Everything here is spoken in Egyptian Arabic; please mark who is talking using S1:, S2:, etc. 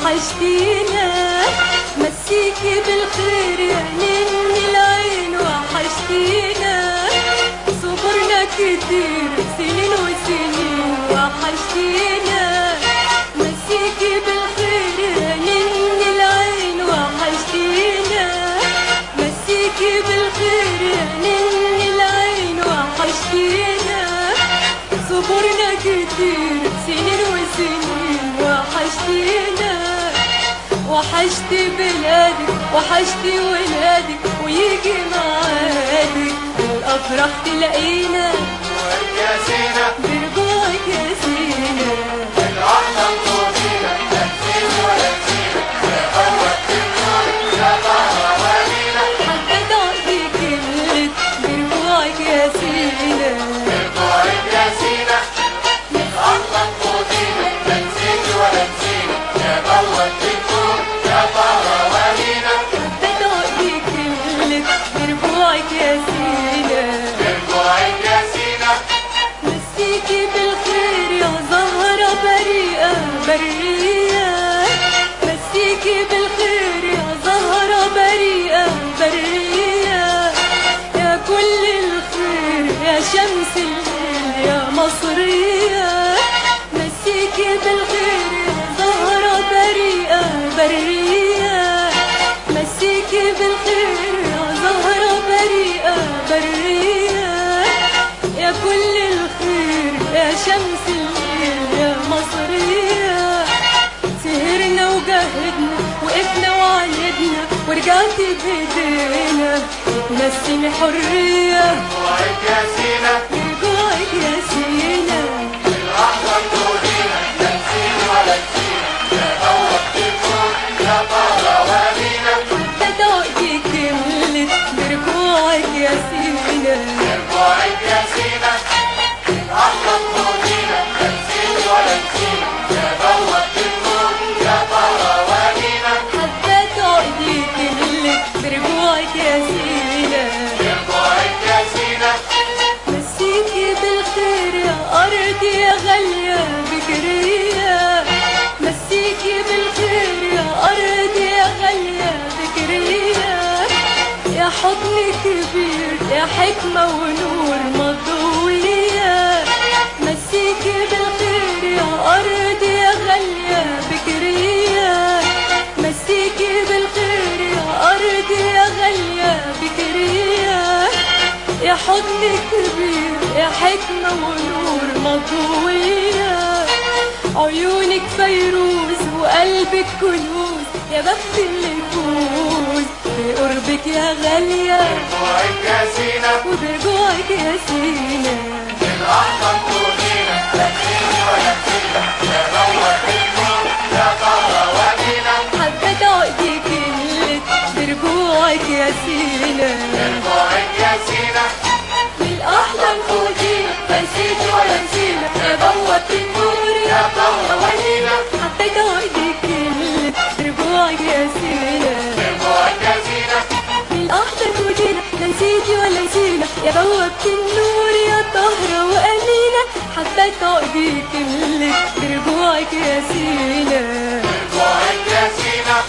S1: وحشتينا مسيكي بالخير يا نن العين وحشتينا صبرنا كتير سنين وسنين وحشتينا مسيكي بالخير يا نن العين وحشتينا مسيكي بالخير يا نن العين وحشتينا صبرنا كتير سنين وسنين وحشتينا وحشتي بلادك وحشتي ولادك ويجي معادك الافراح تلاقينا
S2: يا سينا
S1: برجوعك يا سينا
S2: الرحمة تودينا لا تسيب ولا تسينا يا أول النور يا طهر ولينا
S1: حبيت اعطيك كلمة برجوعك يا سينا
S2: ارجوعك يا سينا الرحمة تودينا لا تسيب ولا تسينا يا أول النور يا طهر ولينا
S1: حبيت اعطيك كلمة برجوعك يا سينا
S2: ارجوعك يا سينا
S1: مسيكي بالخير يا زهرة بريئة برية مسيكي بالخير يا زهرة بريئة برية يا كل الخير يا شمس الليل يا مصرية مسيكي بالخير يا زهرة بريئة برية مسيكي بالخير يا زهرة بريئة برية يا كل الخير يا شمس الليل يا مصرية سهرنا وجهدنا وقفنا وعيدنا ورجعتي بايدينا نسيني حرية
S2: ارجوعك يا سينا
S1: برجوعك يا سينا
S2: الرحمة تودينا لا تسيب ولا تسينا يا أول النور يا طهر ولينا
S1: بدأتي كملت برجوعك يا سينا
S2: ارجوعك يا سينا الرحمة تودينا لا تسيب ولا تسينا يا أول النور يا طهر ولينا
S1: حبيت عقدي كملت برجوعك يا سينا
S2: ارجوعك يا سينا
S1: مسيكي بالخير يا أرضي يا غالية بكرية مسيكي بالخير يا أرضي يا غالية بكرية يا حضن كبير يا حكمة ونور مضوية مسيكي بالخير يا أرضي يا غالية بكرية مسيكي بالخير يا أرضي يا غالية بكرية يا حضن كبير يا حكمة ونور مضوية عيونك فيروز وقلبك كنوز يا بخت اللي يفوز بقربك يا غالية
S2: ارجوعك يا سينا
S1: وبرجوعك يا سينا
S2: الرحمة تودينا لا تسيب ولا تسينا يا أول النور يا طهر ولينا
S1: حبيت عقدي كلت برجوعك يا سينا
S2: ارجوعك يا سينا
S1: بالأحلام فوقينا لا نسيت ولا نسينا يا بوابة النور يا طهر ولينا حبيت عقدي كلت برجوعك يا سينا
S2: ارجوعك يا سينا
S1: بالأحضر فوقينا لا نسيتي ولا نسينا يا بوابة النور يا طهرة وأمينة حبيت عقدي كلت برجوعك يا سينا
S2: ارجوعك يا سينا